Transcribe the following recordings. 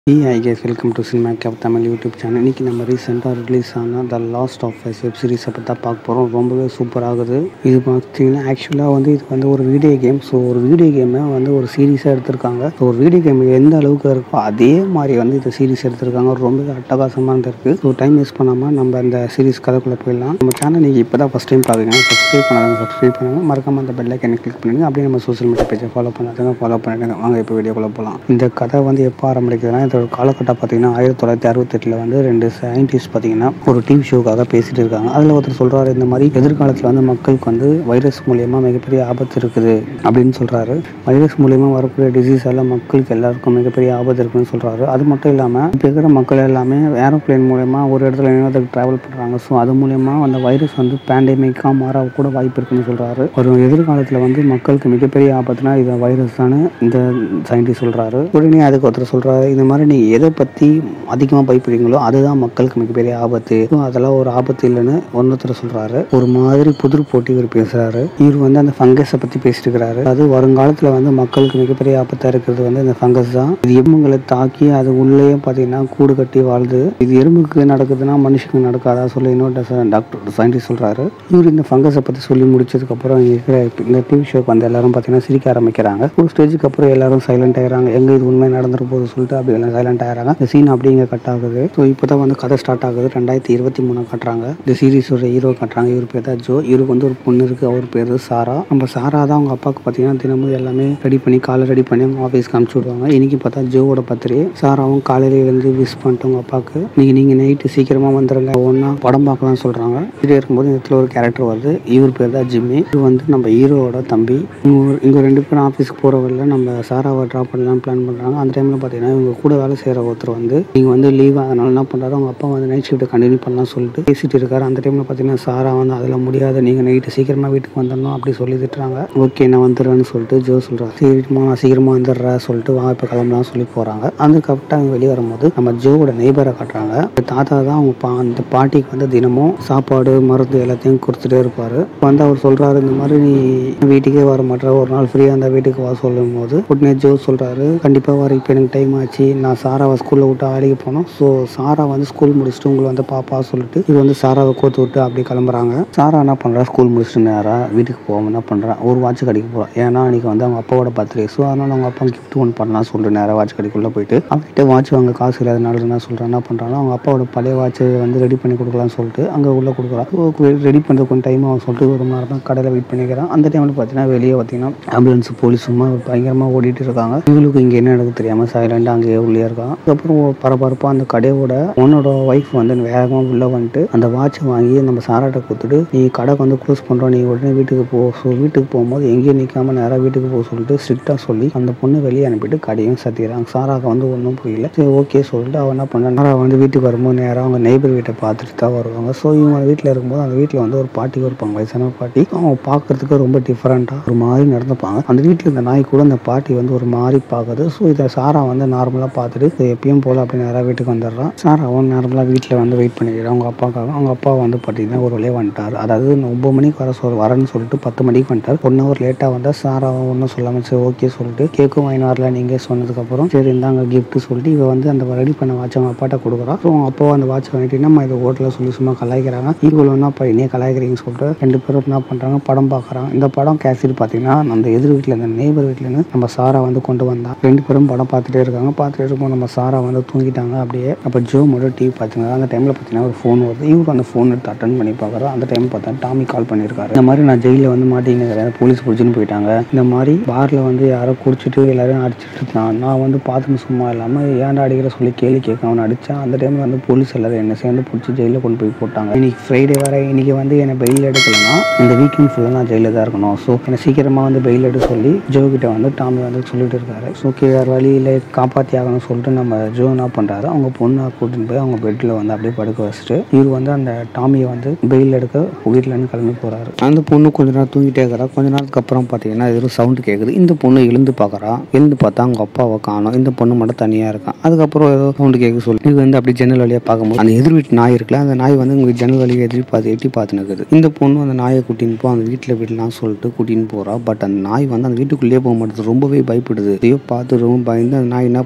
hey I guess welcome to cinema cap Tamil YouTube channel இன்றைக்கி நம்ம ரீசெண்டாக ரிலீஸ் ஆன the last of us web சீரிஸை பற்றி தான் பார்க்க போகிறோம் ரொம்பவே சூப்பர் ஆகுது இது பார்த்தீங்கன்னா ஆக்சுவலாக வந்து இது வந்து ஒரு வீடியோ கேம் ஸோ ஒரு வீடியோ கேமை வந்து ஒரு சீரியஸாக எடுத்திருக்காங்க ஸோ ஒரு வீடியோ கேம் எந்த அளவுக்கு இருக்கோ அதே மாதிரி வந்து இந்த சீரிஸ் எடுத்திருக்காங்க ரொம்பவே அட்டகாசமாக இருந்திருக்கு ஸோ டைம் வேஸ்ட் பண்ணாமல் நம்ம இந்த சீரிஸ் கதைக்குள்ளே போயிடலாம் நம்ம சேனல் நீங்கள் இப்போ தான் ஃபஸ்ட் டைம் பார்க்குறீங்க சப்ஸ்கிரைப் பண்ணாதவங்க சப்ஸ்கிரைப் பண்ணுங்கள் மறக்காம அந்த பெல் ஐக்கனை கிளிக் பண்ணுங்க அப்படியே நம்ம சோஷியல் மீடியா பேஜை ஃபாலோ பண்ணாதவங்க ஃபாலோ பண்ணிடுங்க வாங்க இப்போ வீடியோக்குள்ளே போகலாம் இந்த கதை வந்து எப்போ ஆரம்பிக்குதுன்னா இதோட காலகட்டம் பார்த்தீங்கன்னா ஆயிரத்தி தொள்ளாயிரத்தி அறுபத்தெட்டில் வந்து ரெண்டு சயின்டிஸ்ட் பார்த்தீங்கன்னா ஒரு டிவி ஷோக்காக பேசிட்டு இருக்காங்க அதில் ஒருத்தர் சொல்கிறாரு இந்த மாதிரி எதிர்காலத்தில் வந்து மக்களுக்கு வந்து வைரஸ் மூலயமா மிகப்பெரிய ஆபத்து இருக்குது அப்படின்னு சொல்கிறாரு வைரஸ் மூலயமா வரக்கூடிய டிசீஸால் மக்களுக்கு எல்லாருக்கும் மிகப்பெரிய ஆபத்து இருக்குன்னு சொல்கிறாரு அது மட்டும் இல்லாமல் இப்போ இருக்கிற மக்கள் எல்லாமே ஏரோப்ளேன் மூலயமா ஒரு இடத்துல இன்னொருத்துக்கு ட்ராவல் பண்ணுறாங்க ஸோ அது மூலயமா அந்த வைரஸ் வந்து பேண்டமிக்காக மாற கூட வாய்ப்பு இருக்குன்னு சொல்கிறாரு ஒரு எதிர்காலத்தில் வந்து மக்களுக்கு மிகப்பெரிய ஆபத்துனா இது வைரஸ் தானே இந்த சயின்டிஸ்ட் சொல்கிறாரு உடனே அதுக்கு ஒருத்தர் சொல்கிறாரு இந்த மாதிரி நீங்கள் எதை பற்றி அதிகமாக பயப்படுறீங்களோ அதுதான் மக்களுக்கு மிகப்பெரிய ஆபத்து So, அதெல்லாம் ஒரு ஆபத்து இல்லைன்னு ஒன்னொருத்தர் சொல்கிறாரு ஒரு மாதிரி புதிர் போட்டி இவர் பேசுகிறாரு இவர் வந்து அந்த ஃபங்கஸை பற்றி பேசிட்டு இருக்கிறாரு அது வருங்காலத்தில் வந்து மக்களுக்கு மிகப்பெரிய ஆபத்தாக இருக்கிறது வந்து இந்த ஃபங்கஸ் தான் இது எறும்புகளை தாக்கி அது உள்ளேயே பார்த்தீங்கன்னா கூடு கட்டி வாழுது இது எறும்புக்கு நடக்குதுன்னா மனுஷனுக்கு நடக்காதா சொல்லி இன்னொரு டாக்டர் சயின்டிஸ்ட் சொல்கிறாரு இவர் இந்த ஃபங்கஸை பற்றி சொல்லி முடிச்சதுக்கப்புறம் இங்க இருக்கிற இந்த டிவி ஷோக்கு வந்து எல்லாரும் பார்த்தீங்கன்னா சிரிக்க ஆரம்பிக்கிறாங்க ஒரு ஸ்டேஜுக்கு அப்புறம் எல்லாரும் சைலண்ட் ஆயிடுறாங்க எங்கே இது உண்மை நடந்துற போது சொல்லிட்டு அப்படி எல்லாம் சைலண்ட் ஆயிடுறாங்க இந்த சீன் அப்படியே இங்கே கட் ஆகுது ஸோ இப்போ தான் வந்து கதை ஸ்டார்ட் ஆகுது ரெண்டாயிரத்தி இருபத்தி மூணு காட்டுறாங்க இந்த சீரிஸோட ஹீரோ காட்டுறாங்க இவர் பேர் தான் ஜோ இவருக்கு வந்து ஒரு பொண்ணு இருக்குது அவர் பேர் சாரா நம்ம சாரா தான் அவங்க அப்பாவுக்கு பார்த்தீங்கன்னா தினமும் எல்லாமே ரெடி பண்ணி காலை ரெடி பண்ணி அவங்க ஆஃபீஸ்க்கு அனுப்பிச்சி விடுவாங்க இன்னைக்கு பார்த்தா ஜோவோட பர்த்டே சாராவும் காலையில எழுந்து விஷ் பண்ணிட்டு அவங்க அப்பாவுக்கு இன்னைக்கு நீங்கள் நைட்டு சீக்கிரமாக வந்துடுங்க ஒன்றா படம் பார்க்கலாம்னு சொல்கிறாங்க இப்படி இருக்கும்போது இந்த இடத்துல ஒரு கேரக்டர் வருது இவர் பேர் தான் ஜிம்மி இது வந்து நம்ம ஹீரோவோட தம்பி இவங்க இவங்க ரெண்டு பேரும் ஆஃபீஸ்க்கு போகிற வழியில் நம்ம சாராவை ட்ராப் பண்ணலாம் பிளான் பண்ணுறாங்க அந்த டைமில் பார்த்தீங்கன்னா இவங்க கூட வேலை செய்கிற ஒருத்தர் வந்து நீங்கள் வந்து லீவ் அதனால என்ன பண்ணுறாரு அவங்க அப்பா வந்து நைட் ஷிஃப்ட்டை கண்டினியூ பண்ணலாம் சொல்லிட்டு பேசிட்டு இருக்காரு அந்த டைமில் பார்த்தீங்கன்னா சாரா வந்து அதில் முடியாது நீங்கள் நைட்டு சீக்கிரமாக வீட்டுக்கு வந்துடணும் அப்படி சொல்லி திட்டுறாங்க ஓகே நான் வந்துடுறேன்னு சொல்லிட்டு ஜோ சொல்கிறார் சரிம்மா நான் சீக்கிரமாக வந்துடுறேன் சொல்லிட்டு வாங்க இப்போ கிளம்பலாம் சொல்லி போகிறாங்க அந்த கரெக்டாக அவங்க வெளியே வரும்போது நம்ம ஜோவோட நெய்பரை காட்டுறாங்க இந்த தாத்தா தான் அவங்க பா அந்த பாட்டிக்கு வந்து தினமும் சாப்பாடு மருந்து எல்லாத்தையும் கொடுத்துட்டே இருப்பார் வந்து அவர் சொல்கிறாரு இந்த மாதிரி நீ வீட்டுக்கே வர மாட்டேற ஒரு நாள் ஃப்ரீயாக இருந்தால் வீட்டுக்கு வா சொல்லும் போது உடனே ஜோ சொல்கிறாரு கண்டிப்பாக வர இப்போ எனக்கு டைம் ஆச்சு நான் சாராவை ஸ்கூலில் விட்டு ஆடிக்க போனோம் ஸோ சாரா வந்து ஸ்கூல் முடிச்சுட்டு உங்களை வந்து பாப்பா சொல்லிட்டு இது வந்து சாராவை கோத்து விட்டு அப்படி கிளம்புறாங்க சாரா என்ன பண்ணுறா ஸ்கூல் முடிச்சுட்டு நேராக வீட்டுக்கு போகாம என்ன பண்ணுறா ஒரு வாட்ச் கடைக்கு போகிறான் ஏன்னா அன்றைக்கி வந்து அவங்க அப்பாவோட பர்த்டே ஸோ அதனால் அவங்க அப்பா கிஃப்ட் ஒன்று பண்ணலாம் சொல்லிட்டு நேராக வாட்ச் கடைக்குள்ளே போயிட்டு அவங்ககிட்ட வாட்ச் வாங்க காசு இல்லாதனால என்ன சொல்கிறான் என்ன பண்ணுறாங்க அவங்க அப்பாவோட பழைய வாட்சை வந்து ரெடி பண்ணி கொடுக்கலாம்னு சொல்லிட்டு அங்கே உள்ளே கொடுக்குறான் ரெடி பண்ணுறது கொஞ்சம் டைம் ஆகும் சொல்லிட்டு ஒரு மணி நேரம் கடையில் வெயிட் பண்ணிக்கிறான் அந்த டைமில் பார்த்தீங்கன்னா வெளியே பார்த்தீங்கன்னா ஆம்புலன்ஸ் போலீஸ் சும்மா பயங்கரமாக ஓடிட்டு இருக்காங்க இவங்களுக்கு இங்கே என்ன நடக்குது தெரியாமல் சைலண்டாக அங்கேயே உள்ளே இருக்கான் அதுக்கப்புறம் பரபரப்பாக அந்த கடையோட உன்னோட ஒய்ஃப் வந்து வேகமாக உள்ளே வந்துட்டு அந்த வாட்சை வாங்கி நம்ம சாராட்டை கொடுத்துட்டு நீ கடை வந்து க்ளோஸ் பண்ணுறோம் நீ உடனே வீட்டுக்கு போ ஸோ வீட்டுக்கு போகும்போது எங்கேயும் நிற்காம நேராக வீட்டுக்கு போக சொல்லிட்டு ஸ்ட்ரிக்டாக சொல்லி அந்த பொண்ணு வெளியே அனுப்பிட்டு கடையும் சத்திடுறாங்க சாராக்கு வந்து ஒன்றும் புரியல சரி ஓகே சொல்லிட்டு அவன் என்ன பண்ணா சாரா வந்து வீட்டுக்கு வரும்போது நேராக அவங்க நெய்பர் வீட்டை பார்த்துட்டு தான் வருவாங்க ஸோ இவங்க வீட்டில் இருக்கும்போது அந்த வீட்டில் வந்து ஒரு பாட்டி இருப்பாங்க வயசான பாட்டி அவங்க பார்க்கறதுக்கு ரொம்ப டிஃப்ரெண்ட்டாக ஒரு மாதிரி நடந்துப்பாங்க அந்த வீட்டில் இந்த நாய் கூட அந்த பாட்டி வந்து ஒரு மாதிரி பார்க்குது ஸோ இதை சாரா வந்து நார்மலாக பார்த்துட்டு "இது எப்பயும் போல் அப்படி நேராக வீட்டுக்கு வந்துடுறான் சாரா அவன் நார்மலாக வீட்டில் வந்து வெயிட் பண்ணிக்கிறான் அவங்க அப்பாவுக்காக அவங்க அப்பா வந்து பார்த்தீங்கன்னா ஒரு வழியாக வந்துட்டார் அதாவது ஒம்பது மணிக்கு வர சொல் வரேன்னு சொல்லிட்டு பத்து மணிக்கு வந்துட்டார் ஒன் ஹவர் லேட்டாக வந்தால் சாரா ஒன்றும் சொல்லாமல் சரி ஓகே சொல்லிட்டு கேக்கும் வாங்கி வரல நீங்கள் சொன்னதுக்கப்புறம் சரி இந்தாங்க gift சொல்லிட்டு இவ வந்து அந்த ரெடி பண்ண வாட்ச் அவங்க அப்பாட்ட கொடுக்குறா ஸோ அவங்க அப்பா அந்த வாட்ச் வாங்கிட்டு நம்ம இதை ஹோட்டலில் சொல்லி சும்மா கலாய்க்கிறாங்க ஈக்குவல் என்ன பையனே கலாய்க்கிறீங்கன்னு சொல்லிட்டு ரெண்டு பேரும் என்ன பண்ணுறாங்க படம் பார்க்குறாங்க இந்த படம் கேசட் பார்த்தீங்கன்னா அந்த எதிர் வீட்டில் இந்த நெய்பர் வீட்டிலேருந்து நம்ம சாரா வந்து கொண்டு வந்தா ரெண்டு பேரும் படம் பார்த்துட்டே இருக்காங்க பார்த்துட்டே இருக்கும்போது நம்ம சாரா வந்து தூங்கிட்டாங்க அப்படியே அப்போ ஜோ மட்டும் டிவி பார்த்துங்க அந்த டைமில் பார்த்தீங்கன்னா ஒரு ஃபோன் வருது இவரு அந்த ஃபோன் எடுத்து அட்டன் பண்ணி பார்க்குறோம் அந்த டைம் பார்த்தா டாமி கால் பண்ணியிருக்காரு இந்த மாதிரி நான் ஜெயிலில் வந்து மாட்டிங்க போலீஸ் பிடிச்சின்னு போயிட்டாங்க இந்த மாதிரி பாரில் வந்து யாரோ குடிச்சிட்டு எல்லாரையும் அடிச்சிட்டு இருந்தான் நான் வந்து பார்த்துன்னு சும்மா இல்லாமல் ஏன்டா அடிக்கிற சொல்லி கேள்வி கேட்க அவனை அடித்தான் அந்த டைமில் வந்து போலீஸ் எல்லாரும் என்ன சேர்ந்து பிடிச்சி ஜெயிலில் கொண்டு போய் போட்டாங்க இன்னைக்கு ஃப்ரைடே வர இன்னைக்கு வந்து என்னை பெயில் எடுக்கலைன்னா இந்த வீக்கெண்ட் ஃபுல்லாக நான் ஜெயிலில் தான் இருக்கணும் ஸோ என்னை சீக்கிரமாக வந்து பெயில் எடுக்க சொல்லி ஜோ கிட்ட வந்து டாமி வந்து சொல்லிட்டு இருக்காரு ஸோ வேறு வழியில் காப்பாற்றி ஆகணும்னு சொல்லிட்டு நம்ம ஜோ என்ன பண்ணுறாரு அவங்க பொண்ணை கூட்டின்னு போய் அவங்க பெட்டில் வந்து அப்படியே படுக்க வச்சுட்டு இவர் வந்து அந்த டாமியை வந்து பெயில் எடுக்க வீட்டிலேருந்து கிளம்பி போகிறாரு அந்த பொண்ணு கொஞ்ச நேரம் தூங்கிட்டே இருக்கிறா கொஞ்ச நேரத்துக்கு அப்புறம் பார்த்தீங்கன்னா இது ஒரு சவுண்டு கேட்குது இந்த பொண்ணு எழுந்து பார்க்குறா எழுந்து பார்த்தா அவங்க அப்பாவை காணும் இந்த பொண்ணு மட்டும் தனியாக இருக்கான் அதுக்கப்புறம் ஏதோ சவுண்டு கேட்க சொல்லி இது வந்து அப்படி ஜன்னல் வழியாக பார்க்கும்போது அந்த எதிர் வீட்டு நாய் இருக்குல்ல அந்த நாய் வந்து உங்க ஜன்னல் வழியாக எதிரி பார்த்து எட்டி பார்த்து நிற்குது இந்த பொண்ணு அந்த நாயை கூட்டின்னு போ அந்த வீட்டில் விடலாம் சொல்லிட்டு கூட்டின்னு போகிறா பட் அந்த நாய் வந்து அந்த வீட்டுக்குள்ளேயே போக மாட்டேது ரொம்பவே பயப்படுது ஐயோ பார்த்து ரொம்ப பயந்து அந்த நாய் என்ன பண்ணுது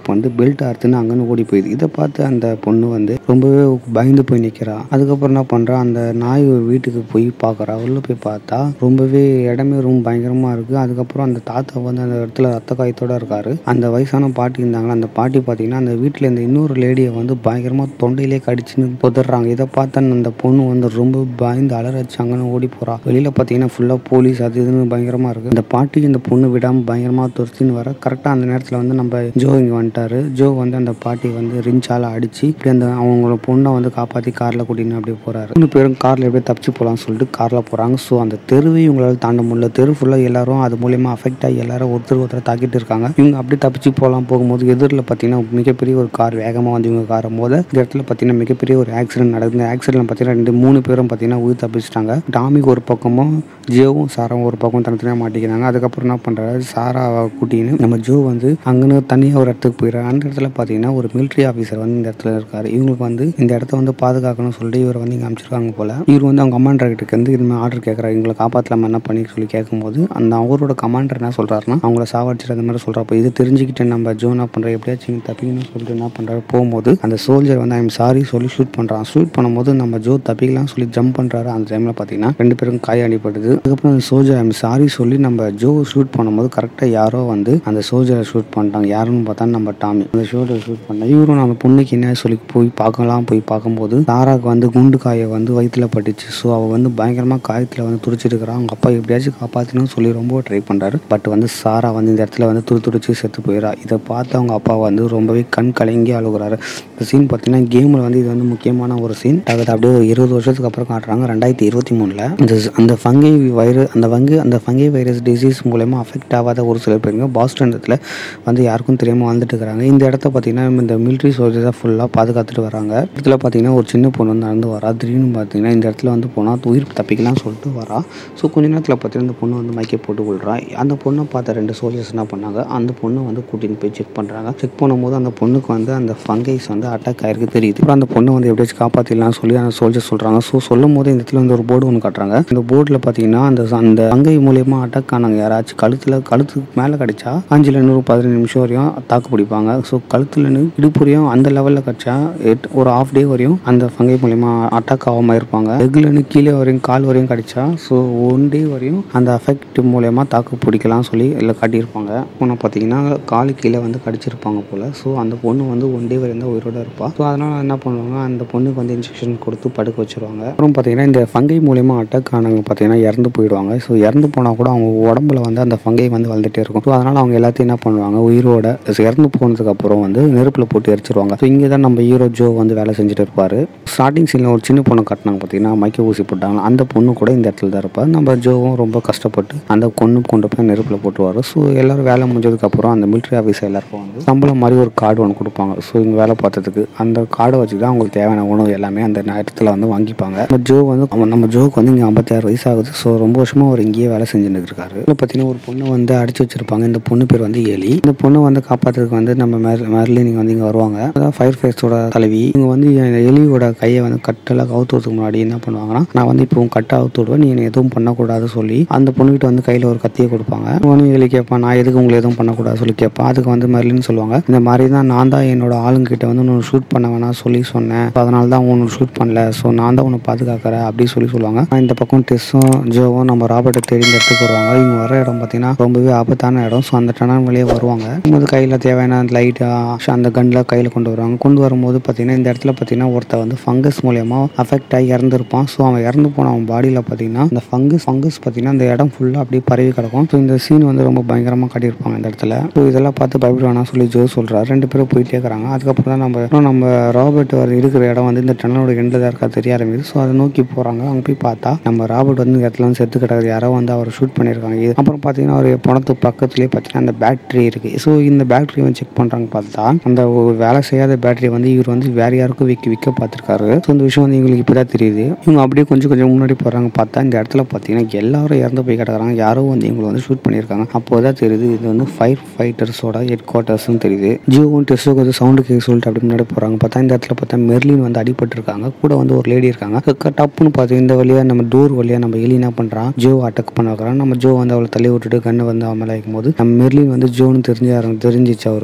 பெல்ட் அறுத்துன்னு அங்கன்னு ஓடி போயிடுது இதை பார்த்து அந்த பொண்ணு வந்து ரொம்பவே பயந்து போய் நிற்கிறா அதுக்கப்புறம் என்ன பண்ணுறா அந்த நாய் வீட்டுக்கு போய் பார்க்குறா உள்ள போய் பார்த்தா ரொம்பவே இடமே ரொம்ப பயங்கரமாக இருக்குது அதுக்கப்புறம் அந்த தாத்தா வந்து அந்த இடத்துல ரத்த காயத்தோட இருக்காரு அந்த வயசான பாட்டி இருந்தாங்களா அந்த பாட்டி பார்த்தீங்கன்னா அந்த வீட்டில் இந்த இன்னொரு லேடியை வந்து பயங்கரமாக தொண்டையிலே கடிச்சுன்னு புதறாங்க இதை பார்த்து அந்த பொண்ணு வந்து ரொம்ப பயந்து அலறச்சாங்கன்னு ஓடி போறா வெளியில பார்த்தீங்கன்னா ஃபுல்லாக போலீஸ் அது இதுன்னு பயங்கரமாக இருக்கு இந்த பாட்டி இந்த பொண்ணு விடாமல் பயங்கரமாக துரத்தின்னு வர கரெக்டாக அந்த நேரத்தில் வந்து நம்ம ஜோ இங்கே வந்துட்டாரு ஜோ வந்து அந்த பாட்டி வந்து ரிஞ்சால அடிச்சு இப்படி அந்த அவங்களோட பொண்ணை வந்து காப்பாற்றி காரில் கூட்டின்னு அப்படியே போறாரு மூணு பேரும் காரில் எப்படியே தப்பிச்சு போகலாம்னு சொல்லிட்டு காரில் போகிறாங்க ஸோ அந்த தெருவை இவங்களால தாண்ட முடியல தெரு ஃபுல்லாக எல்லாரும் அது மூலியமா அஃபெக்ட் ஆகி எல்லாரும் ஒருத்தர் ஒருத்தர் தாக்கிட்டு இருக்காங்க இவங்க அப்படியே தப்பிச்சு போகலாம் போகும்போது எதிரில் பார்த்தீங்கன்னா மிகப்பெரிய ஒரு கார் வேகமாக வந்து இவங்க காரை மோத இந்த இடத்துல பார்த்தீங்கன்னா மிகப்பெரிய ஒரு ஆக்சிடென்ட் நடக்குது இந்த ஆக்சிடென்ட் பார்த்தீங்கன்னா ரெண்டு மூணு பேரும் பார்த்தீங்கன்னா உயிர் தப்பிச்சிட்டாங்க டாமிக்கு ஒரு பக்கமும் ஜியோவும் சாராவும் ஒரு பக்கம் தனித்தனியாக மாட்டிக்கிறாங்க அதுக்கப்புறம் என்ன பண்ணுறாரு சாராவை கூட்டின்னு நம்ம ஜோ வந்து அங்கன்னு தனியாக ஒரு இடத்துக்கு போயிடுறாரு அந்த இடத்துல பார்த்தீங்கன்னா ஒரு military ஆஃபீஸர் வந்து இந்த இடத்துல இருக்காரு இவங்களுக்கு வந்து இந்த இடத்த வந்து பாதுகாக்கணும்னு சொல்லிட்டு இவரை வந்து இங்கே அமைச்சிருக்காங்க போல இவர் வந்து அவங்க கமாண்டர் கிட்ட வந்து இது மாதிரி ஆர்டர் கேட்குறாரு எங்களை காப்பாற்றலாமா என்ன பண்ணி சொல்லி கேட்கும்போது அந்த அவரோட கமாண்டர் என்ன சொல்கிறாருன்னா அவங்கள சாவடிச்சிட்டு அந்த மாதிரி சொல்கிறப்ப இது தெரிஞ்சுக்கிட்டு நம்ம ஜோ என்ன பண்ணுற எப்படியாச்சும் இங்க தப்பிக்கணும்னு சொல்லிட்டு என்ன பண்ணுறாரு போகும்போது அந்த சோல்ஜர் வந்து ஐம் சாரி சொல்லி ஷூட் பண்ணுறான் ஷூட் பண்ணும்போது நம்ம ஜோ தப்பிக்கலாம் சொல்லி ஜம்ப் பண்ணுறாரு அந்த டைமில் பார்த்தீங்கன்னா ரெண்டு பேரும் காய அடிப்படுது அதுக்கப்புறம் அந்த சோல்ஜர் ஐம் சாரி சொல்லி நம்ம ஜோ ஷூட் பண்ணும்போது கரெக்டாக யாரோ வந்து அந்த சோல்ஜரை ஷூட் பண்ணிட்டாங்க யாருன்னு பார்த்தா நம்ம டாமி அந்த ஷோட்டை ஷூட் பண்ண இவரும் நம்ம பொண்ணுக்கு என்ன சொல்லி போய் பார்க்கலாம் போய் பார்க்கும்போது தாராக்கு வந்து குண்டு காயை வந்து வயிற்றுல பட்டுச்சு ஸோ அவள் வந்து பயங்கரமாக காயத்தில் வந்து துடிச்சிருக்கிறான் அவங்க அப்பா எப்படியாச்சும் காப்பாற்றணும்னு சொல்லி ரொம்ப ட்ரை பண்ணுறாரு பட் வந்து சாரா வந்து இந்த இடத்துல வந்து துடி துடிச்சு செத்து போயிடறா இதை பார்த்து அவங்க அப்பா வந்து ரொம்பவே கண் கலங்கி அழுகுறாரு இந்த சீன் பார்த்தீங்கன்னா கேமில் வந்து இது வந்து முக்கியமான ஒரு சீன் அது அப்படியே ஒரு இருபது வருஷத்துக்கு அப்புறம் காட்டுறாங்க ரெண்டாயிரத்தி இருபத்தி மூணில் இந்த அந்த ஃபங்கை வைரஸ் அந்த வங்கு அந்த ஃபங்கை வைரஸ் டிசீஸ் மூலயமா அஃபெக்ட் ஆகாத ஒரு சில பேருங்க பாஸ்டன் இடத்துல வந்து யாருக்கும் தெரியாமல் வாழ்ந்துட்டு இருக்கிறாங்க இந்த இடத்த பார்த்தீங்கன்னா இந்த மிலிட்ரி சோல்ஜர்ஸாக ஃபுல்லாக பாதுகாத்துட்டு வராங்க இடத்துல பார்த்தீங்கன்னா ஒரு சின்ன பொண்ணு வந்து நடந்து வரா திடீர்னு பார்த்தீங்கன்னா இந்த இடத்துல வந்து போனால் உயிர் தப்பிக்கலாம்னு சொல்லிட்டு வரா ஸோ கொஞ்ச நேரத்தில் பார்த்தீங்கன்னா இந்த பொண்ணு வந்து மைக்கை போட்டு விழுறா அந்த பொண்ணை பார்த்த ரெண்டு சோல்ஜர்ஸ் என்ன பண்ணாங்க அந்த பொண்ணை வந்து கூட்டின்னு போய் செக் பண்ணுறாங்க செக் பண்ணும்போது அந்த பொண்ணுக்கு வந்து அந்த ஃபங்கைஸ் வந்து அட்டாக் ஆயிருக்கு தெரியுது அப்புறம் அந்த பொண்ணை வந்து எப்படியாச்சும் காப்பாற்றிடலாம்னு சொல்லி அந்த சோல்ஜர் சொல்கிறாங்க ஸோ சொல்லும் போது இந்த இடத்துல வந்து ஒரு போர்டு ஒன்று காட்டுறாங்க இந்த போர்டில் பார்த்தீங்கன்னா அந்த அந்த ஃபங்கை மூலியமாக அட்டாக் ஆனாங்க யாராச்சும் கழுத்தில் கழுத்துக்கு மேலே கடிச்சா அஞ்சுல நூறு பதினஞ்சு நிமிஷம் வரையும் தாக்கு பிடிப்பாங்க ஸோ கழுத்துல இருந்து இடுப்பு வரையும் அந்த லெவலில் கடிச்சா எட் ஒரு ஆஃப் டே வரையும் அந்த ஃபங்கை மூலியமா அட்டாக் ஆகாமல் இருப்பாங்க லெக்லேருந்து கீழே வரையும் கால் வரையும் கடிச்சா ஸோ ஒன் டே வரையும் அந்த அஃபெக்ட் மூலயமா தாக்கு பிடிக்கலாம் சொல்லி இதில் காட்டியிருப்பாங்க பொண்ணை பார்த்தீங்கன்னா காலு கீழே வந்து கடிச்சிருப்பாங்க போல் ஸோ அந்த பொண்ணு வந்து ஒன் டே வரையும் தான் உயிரோட இருப்பா ஸோ அதனால் என்ன பண்ணுவாங்க அந்த பொண்ணுக்கு வந்து இன்ஜெக்ஷன் கொடுத்து படுக்க வச்சிருவாங்க அப்புறம் பார்த்தீங்கன்னா இந்த ஃபங்கை மூலயமா அட்டாக் ஆனவங்க பார்த்தீங்கன்னா இறந்து போயிடுவாங்க ஸோ இறந்து போனால் கூட அவங்க உடம்புல வந்து அந்த ஃபங்கை வந்து வளர்ந்துட்டே இருக்கும் ஸோ அதனால் அவங்க எல்லாத்தையும் என்ன பண்ணுவாங்க உயிரோட இறந்து போனதுக்கு அப்புறம் வந்து நெருப்பில் போட்டு எரிச்சிருவாங்க ஸோ இங்கே தான் நம்ம ஹீரோ ஜோ வந்து வேலை செஞ்சுட்டு இருப்பார் ஸ்டார்டிங் சீனில் ஒரு சின்ன பொண்ணு கட்டினாங்க பார்த்தீங்கன்னா மைக்க ஊசி போட்டாங்க அந்த பொண்ணு கூட இந்த இடத்துல தான் இருப்பார் நம்ம ஜோவும் ரொம்ப கஷ்டப்பட்டு அந்த பொண்ணு கொண்டு போய் நெருப்பில் போட்டுருவார் ஸோ எல்லாரும் வேலை முடிஞ்சதுக்கப்புறம் அந்த மிலிட்ரி ஆஃபீஸர் எல்லாருக்கும் வந்து சம்பளம் மாதிரி ஒரு கார்டு ஒன்று கொடுப்பாங்க ஸோ இங்கே வேலை பார்த்ததுக்கு அந்த கார்டை வச்சு தான் அவங்களுக்கு தேவையான உணவு எல்லாமே அந்த நேரத்தில் வந்து வாங்கிப்பாங்க நம்ம ஜோ வந்து அவன் நம்ம ஜோக்கு வந்து இங்கே ஐம்பத்தாறு வயசு ஆகுது ஸோ ரொம்ப வருஷமாக அவர் இங்கேயே வேலை செஞ்சுட்டு இருக்காரு இதில் பார்த்தீங்கன்னா ஒரு பொண்ணு வந்து அடிச்சு வச்சிருப்பாங்க இந்த பொண்ணு பேர் வந்து எலி இந்த பொண்ணு வந்து காப்பாற்றுறதுக்கு வந்து நம்ம மேர்லின் இங்கே வந்து இங்கே வருவாங்க அதான் ஃபயர் ஃபேஸோட தலைவி இவங்க வந்து என் எலியோட கையை வந்து கட்டெல்லாம் கவுத்துறதுக்கு முன்னாடி என்ன பண்ணுவாங்கன்னா நான் வந்து இப்போ உன் கட்டை அவுத்து விடுவேன் நீ என்னை எதுவும் பண்ணக்கூடாது சொல்லி அந்த பொண்ணுகிட்ட வந்து கையில் ஒரு கத்தியை கொடுப்பாங்க உடனே எலி கேட்பான் நான் எதுக்கு உங்களை எதுவும் பண்ணக்கூடாது சொல்லி கேட்பான் அதுக்கு வந்து மெர்லின்னு சொல்லுவாங்க இந்த மாதிரி தான் நான் தான் என்னோட ஆளுங்கிட்ட வந்து உன்னை ஷூட் பண்ண வேணாம் சொல்லி சொன்னேன் So, அதனால தான் உன்னை ஷூட் பண்ணல ஸோ நான் தான் உன்னை பாதுகாக்கிறேன் அப்படி சொல்லி சொல்லுவாங்க ஆனா, இந்த பக்கம் டெஸ்ஸும் ஜோவும் நம்ம ராபர்ட்டை தேடி இந்த இடத்துக்கு வருவாங்க இவங்க வர இடம் பார்த்தீங்கன்னா ரொம்பவே ஆபத்தான இடம் ஸோ அந்த டனல் வழியே வருவாங்க போது கையில் தேவையான லைட் அந்த கன்னில் கையில் கொண்டு வருவாங்க கொண்டு வரும்போது பார்த்தீங்கன்னா இந்த இடத்துல பார்த்தீங்கன்னா ஒருத்தன் வந்து ஃபங்கஸ் மூலயமா அஃபெக்ட் ஆகி இறந்துருப்பான் ஸோ அவன் இறந்து போன அவன் பாடியில் பார்த்தீங்கன்னா இந்த ஃபங்கஸ் ஃபங்கஸ் பார்த்தீங்கன்னா இந்த இடம் ஃபுல்லாக அப்படியே பரவி கிடக்கும் ஸோ இந்த சீன் வந்து ரொம்ப பயங்கரமாக காட்டியிருப்பாங்க இந்த இடத்துல ஸோ இதெல்லாம் பார்த்து பயப்பட வேணாம் சொல்லி ஜோ சொல்கிறார் ரெண்டு பேரும் போயிட்டே இருக்கிறாங்க அதுக்கப்புறம் தான் நம்ம அப்புறம் நம்ம ராபர்ட் அவர் இருக்கிற இடம் வந்து இந்த டனலோட எண்டில் தான் இருக்கா தெரிய ஆரம்பிக்குது ஸோ அதை நோக்கி போகிறாங்க அங்கே போய் பார்த்தா நம்ம ராபர்ட் வந்து இந்த இடத்துல வந்து செத்து கிடக்குது யாரோ வந்து அவர் ஷூட் பண்ணியிருக்காங்க இது அப்புறம் பார்த்தீங்கன்னா அவர் பணத்து பக்கத்துலேயே பார்த்தீங்கன்னா அந்த பேட்டரி இருக்குது ஸோ இந்த பேட்டரி வந்து செக் பண்ணுறாங்க பார்த்தா அந்த ஒரு வேலை செய்யாத பேட்டரி வந்து இவர் வந்து வேற யாருக்கும் விற்க விற்க பார்த்துருக்காரு ஸோ இந்த விஷயம் வந்து இவங்களுக்கு இப்போ தான் தெரியுது இவங்க அப்படியே கொஞ்சம் கொஞ்சம் முன்னாடி போகிறாங்க பார்த்தா இந்த இடத்துல பார்த்தீங்கன்னா எல்லாரும் இறந்து போய் கிடக்குறாங்க யாரோ வந்து இவங்களை வந்து ஷூட் பண்ணியிருக்காங்க அப்போ தான் தெரியுது இது வந்து ஃபயர் ஃபைட்டர்ஸோட ஹெட் குவார்ட்டர்ஸ்னு தெரியுது ஜியோவும் டெஸ்ட்டோ கொஞ்சம் சவுண்டு கேட்க சொல்லிட்டு அப்படி முன்னாடி போகிறாங்க பார்த்தா இந்த இடத்துல பார்த்தா மெர்லின் வந்து அடிபட்டிருக்காங்க கூட வந்து ஒரு லேடி இருக்காங்க க- டப்புன்னு பார்த்து இந்த வழியாக நம்ம டோர் வழியாக நம்ம எலி என்ன பண்ணுறான் ஜோ அட்டாக் பண்ண வைக்கிறான் நம்ம ஜோ வந்து அவளை தள்ளி விட்டுட்டு கண்ணை வந்து அவன் மேலே வைக்கும்போது நம்ம மெர்லின் வந்து ஜோன்னு தெரிஞ்சு தெரிஞ்சிச்சு அவருக்கு அவங்களுக்கு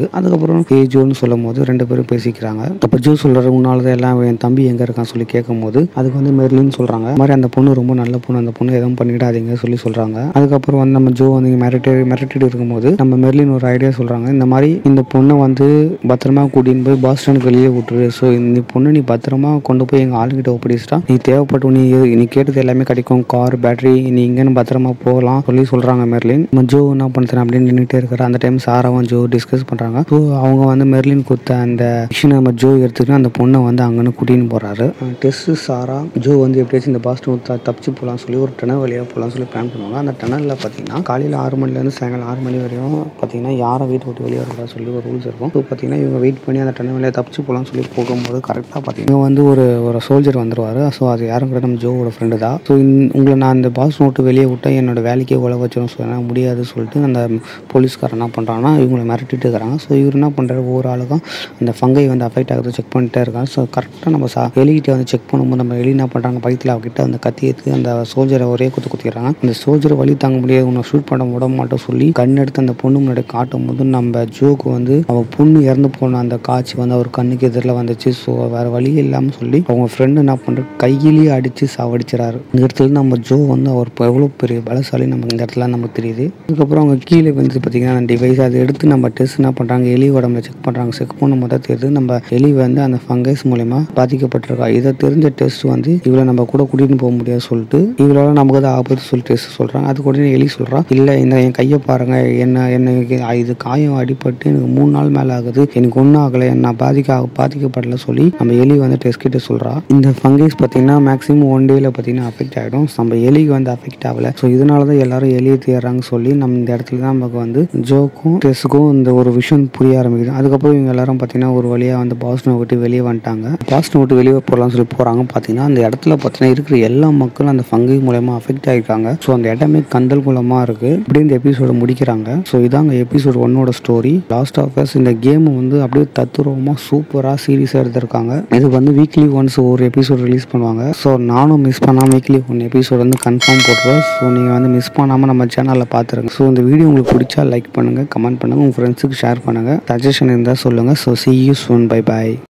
இருக்குது அதுக்கப்புறம் ஏ ஜோன்னு சொல்லும் போது ரெண்டு பேரும் பேசிக்கிறாங்க அப்போ ஜோ சொல்கிறாரு உன்னால தான் எல்லாம் என் தம்பி எங்கே இருக்கான்னு சொல்லி கேட்கும் போது அதுக்கு வந்து மெர்லின்னு சொல்கிறாங்க இந்த மாதிரி அந்த பொண்ணு ரொம்ப நல்ல பொண்ணு அந்த பொண்ணு எதுவும் பண்ணிடாதீங்க சொல்லி சொல்கிறாங்க அதுக்கப்புறம் வந்து நம்ம ஜோ வந்து மிரட்டி மிரட்டிட்டு இருக்கும்போது நம்ம மெர்லின் ஒரு ஐடியா சொல்கிறாங்க இந்த மாதிரி இந்த பொண்ணை வந்து பத்திரமா கூட்டின்னு போய் பாஸ்டனுக்கு வெளியே விட்டுரு ஸோ இந்த பொண்ணு நீ பத்திரமா கொண்டு போய் எங்கள் ஆளுகிட்ட ஒப்படைச்சிட்டா நீ தேவைப்பட்டு நீ நீ கேட்டது எல்லாமே கிடைக்கும் கார் பேட்டரி நீ இங்கேன்னு பத்திரமா போகலாம் சொல்லி சொல்கிறாங்க மெர்லின் நம்ம ஜோ என்ன பண்ணுறேன் அப்படின்னு நின்றுட்டே இருக்கிற அந்த டைம் சாராவும் ஜோ டிஸ்கஸ் பண்ணுறாங்க ஸோ அவங்க வந்து மெர்லின் கொடுத்த அந்த மிஷினை நம்ம ஜோ எடுத்துக்கிட்டு அந்த பொண்ணை வந்து அங்கன்னு கூட்டின்னு போகிறாரு டெஸ்ட் சாரா ஜோ வந்து எப்படியாச்சும் இந்த பாஸ்டன் த தப்பிச்சு போகலாம்னு சொல்லி ஒரு டனல் வழியாக போகலாம்னு சொல்லி பிளான் பண்ணுவாங்க அந்த டனலில் பார்த்தீங்கன்னா காலையில் ஆறு மணிலேருந்து சாயங்காலம் ஆறு மணி வரையும் பார்த்தீங்கன்னா யாரை வீட்டை விட்டு வெளியே வரக்கூடாது சொல்லி ஒரு ரூல்ஸ் இருக்கும் ஸோ பார்த்தீங்கன்னா இவங்க வெயிட் பண்ணி அந்த டனல் வழியாக தப்பிச்சு போகலாம்னு சொல்லி போகும்போது கரெக்டாக பார்த்தீங்கன்னா வந்து ஒரு ஒரு சோல்ஜர் வந்துருவார் ஸோ அது யாரும் கூட நம்ம ஜோவோட ஃப்ரெண்டு தான் ஸோ உங்களை நான் அந்த பாஸ் நோட்டு வெளியே விட்டால் என்னோட வேலைக்கே உழ வச்சிடும் ஸோ என்னால் முடியாது சொல்லிட்டு அந்த போலீஸ்காரர் என்ன பண்ணுறாங்கன்னா இவங்களை மிரட்டிட்டு இருக்கிறாங்க ஸோ இவர் என்ன பண்ணுறாரு ஒவ்வொரு ஆளுக்கும் அந்த ஃபங்கை வந்து அஃபெக்ட் ஆகுது செக் பண்ணிட்டே இருக்காங்க ஸோ கரெக்டாக நம்ம சா எலிகிட்ட வந்து செக் பண்ணும்போது நம்ம எலி என்ன பண்ணுறாங்க பக்கத்தில் அவகிட்ட அந்த கத்தி எடுத்து அந்த சோல்ஜரை ஒரே குத்து குத்திடுறாங்க அந்த சோல்ஜரை வழி தாங்க முடியாது உன்னை ஷூட் பண்ண விட மாட்டோம் சொல்லி கண் எடுத்து அந்த பொண்ணு முன்னாடி காட்டும் போது நம்ம ஜோக்கு வந்து அவள் பொண்ணு இறந்து போன அந்த காட்சி வந்து அவர் கண்ணுக்கு எதிரில் வந்துச்சு ஸோ வேறு வழி இல்லாமல் சொல்லி அவங்க ஃப்ரெண்டு என்ன பண்ணுற கையிலேயே அடித்து சாவடிச்சிடாரு இந்த இடத்துல நம்ம ஜோ வந்து அவர் எவ்வளோ பெரிய பலசாலி நமக்கு இந்த இடத்துல நமக்கு தெரியுது அதுக்கப்புறம் அவங்க கீழே வந்து பார்த்தீங்கன்னா அந்த டிவைஸ் அதை எடுத்து நம்ம டெஸ்ட் என்ன பண்ணுறாங்க எலி உடம்புல செக் பண்ணுறாங்க செக் பண்ணும்போது தான் தெரியுது நம்ம எலி வந்து அந்த ஃபங்கஸ் மூலயமா பாதிக்கப்பட்டிருக்கா இதை தெரிஞ்ச டெஸ்ட் வந்து இவளை நம்ம கூட கூட்டிகிட்டு போக முடியாது சொல்லிட்டு இவளால நமக்கு தான் ஆபத்து சொல்லி டெஸ்ட் சொல்கிறாங்க அது உடனே எலி சொல்கிறா இல்லை இந்த என் கையை பாருங்க என்ன என்ன இது காயம் அடிபட்டு எனக்கு மூணு நாள் மேலே ஆகுது எனக்கு ஒன்றும் ஆகலை நான் பாதிக்க பாதிக்கப்படல சொல்லி நம்ம எலி வந்து டெஸ்ட் கிட்ட சொல்கிறா இந்த ஃபங்கஸ் பார்த்தீங்கன்னா மேக்ஸிமம் ஒன் டேல பார்த்தீங்கன்னா அஃபெக்ட் ஆகிடும் நம்ம எலிக்கு வந்து அஃபெக்ட் ஆகலை ஸோ இதனால தான் எல்லாரும் எலியை தேடுறாங்க சொல்லி நம்ம இந்த இடத்துல தான் நமக்கு வந்து ஜோக்கும் டெஸ்ஸுக்கும் இந்த ஒரு விஷயம் புரிய ஆரம்பிக்குது அதுக்கப்புறம் இவங்க எல்லாரும் பார்த்தீங்கன்னா ஒரு வழியாக வந்து பாஸ்டனை விட்டு வெளியே வந்துட்டாங்க பாஸ்டனை விட்டு வெளியே போகலாம்னு சொல்லி போகிறாங்க பார்த்தீங்கன்னா அந்த இடத்துல பார்த்தீங்கன்னா இருக்கிற எல்லா மக்களும் அந்த ஃபங்கை மூலயமா அஃபெக்ட் ஆகிருக்காங்க ஸோ அந்த இடமே கந்தல் மூலமாக இருக்குது இப்படி இந்த எபிசோட முடிக்கிறாங்க ஸோ இதாங்க எபிசோட் ஒன்னோட ஸ்டோரி லாஸ்ட் ஆஃப் அஸ் இந்த கேம் வந்து அப்படியே தத்துரூபமாக சூப்பராக சீரியஸாக எடுத்திருக்காங்க இது வந்து வீக்லி ஒன்ஸ் ஒரு எபிசோட் ரிலீஸ் பண்ணுவாங்க ஸோ நானும் மிஸ் பண்ணாமல் வீக்லி ஒன் எபிசோட் வந்து கன்ஃபார்ம் போட்டுருவேன் ஸோ நீங்கள் வந்து மிஸ் பண்ணாமல் நம்ம சேனலில் பார்த்துருங்க ஸோ இந்த வீடியோ உங்களுக்கு பிடிச்சா லைக் பண்ணுங்கள் கமெண்ட் பண்ணுங்கள் உங்கள் ஃப்ரெண்ட்ஸுக்கு ஷேர் பண்ணுங்கள் சஜஷன் இருந்தால் சொல்லுங்கள் so see you soon bye bye